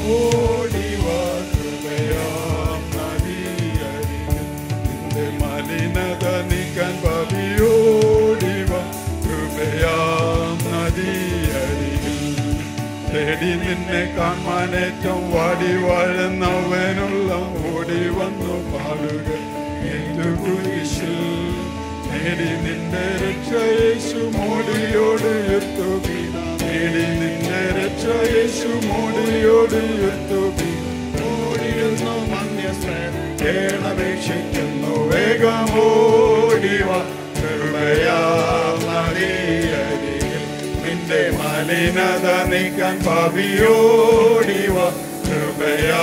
ഓടിവാ കൃപയാം നദിയരികിൽ നിന്റെ മലിനത നീക്കാൻ പതിയോടിവാ കൃപയാം നദിയരികിൽ തേടി നിന്നെ കാണാൻ ഏറ്റവും വാടി വാഴുന്നവനുള്ള ഓടി വന്നു പാടുക ഏറ്റുകുരിശിൽ നേടി നിന്റെ രക്ഷയേശു മോടിയോട് എത്തുകി നേടി നിന്റെ രക്ഷയേശു മോടിയോട് എത്തുകി ഓടിയുന്നു മന്യസ്നേഹേണപേക്ഷിക്കുന്നു വേഗമോടിവ കൃപയാ നദിയരികിൽ നിന്റെ മലിനത നീക്കാൻ പാപിയോടിവ കൃപയാ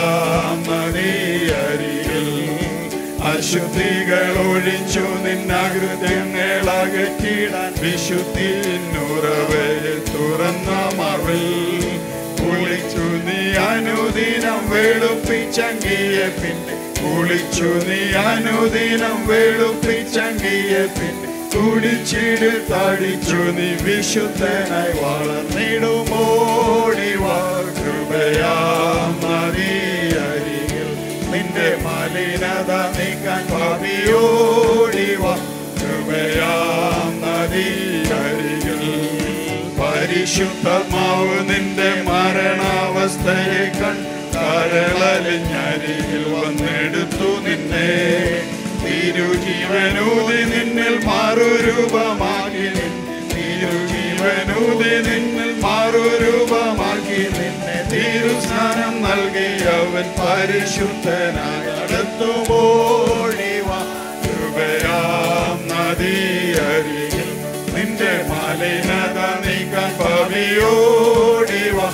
നദിയരികിൽ അശുദ്ധികൾ ഒഴിച്ചു നിന്നകൃത്യങ്ങൾ അകറ്റിടാൻ വിശുദ്ധിനുറവയിൽ തുറന്ന മറിൽ കുളിച്ചു നീ അനുദിനം വെളുപ്പിച്ചങ്കിയെ പിന്നെ കുളിച്ചു നീ അനുദിനം വെളുപ്പിച്ചങ്കിയെ പിന്നെ കുടിച്ചിട് തടിച്ചു നീ വിശുദ്ധനായി വളർന്നിടുമോടിവാ കൃപയാം നദിയരികിൽ നിന്റെ മലിനത നീക്കാൻ പാപിയോടിവാ കൃപയാം നദിയരികിൽ പരിശുദ്ധമാവ് നിന്റെ മരണാവസ്ഥയെ കണ്ട് കരളലിഞ്ഞരികിൽ വന്നെടുത്തു നിന്നെ തിരുജീവനൂതി നിന്നിൽ മാറുരൂപമാക്കി നിൻ തിരുജീവനൂതി നിന്നിൽ മാറുരൂപമാക്കി നിന്നെ തിരുസ്നാനം നൽകി അവൻ പരിശുദ്ധനായി അടുത്തുപോഴിവാ കൃപയാം നദിയരികിൽ നിന്റെ മലിനത നീക്കാൻ പവിയോടിവാ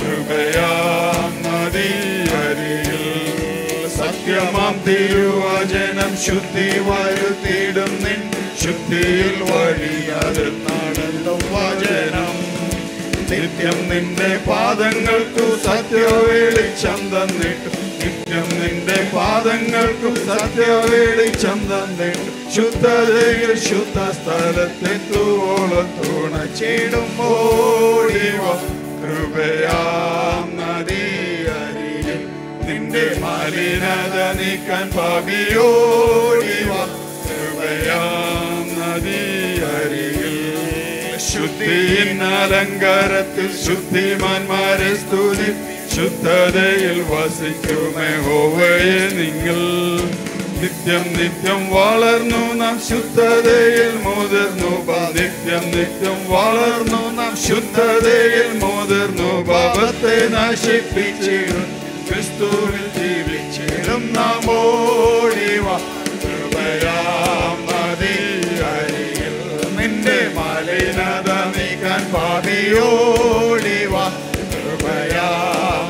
കൃപയാം നദിയരികിൽ സത്യമാം തിരുവചനം ശുദ്ധി വരുത്തിയിടും നിൻ ശുദ്ധിയിൽ വഴിയത് നടന്നും വചനം നിത്യം നിന്റെ പാദങ്ങൾക്കു സത്യവേളിച്ചം തന്നിട്ടു നിത്യം നിന്റെ പാദങ്ങൾക്കു സത്യവേളിച്ചം തന്നിട്ടു ശുദ്ധതയിൽ ശുദ്ധ സ്ഥലത്തെത്തുവോളം തുണച്ചിടും ഓടിവ കൃപയാം നദിയരികിൽ നിന്റെ മലിനത നീക്കാൻ പാപിയോടിവ കൃപയാം നദിയരികിൽ ശുദ്ധിയിൻ അലങ്കാരത്തിൽ ശുദ്ധിമാന്മാരെ സ്തുതി ശുദ്ധതയിൽ വസിക്കുമേ ഹോവയെ നിങ്ങൾ നിത്യം നിത്യം വളർന്നു നാം ശുദ്ധതയിൽ മുതിർന്നു പാ- നിത്യം നിത്യം വളർന്നു നാം ശുദ്ധതയിൽ മുതിർന്നു പാപത്തെ നശിപ്പിച്ചിടും ക്രിസ്തുവിൽ ജീവിച്ചിടും നാം ഓടിവ കൃപയാം നദിയരികിൽ നിന്റെ മലിനത നീക്കാൻ പാപിയോടിവ കൃപയാം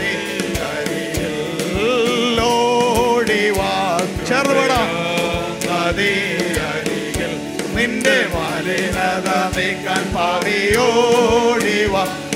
നദിയരികിൽ ഓടിവ ചെറുപട നദിയരികിൽ നിന്റെ മലിനത നീക്കാൻ പാപിയോടിവ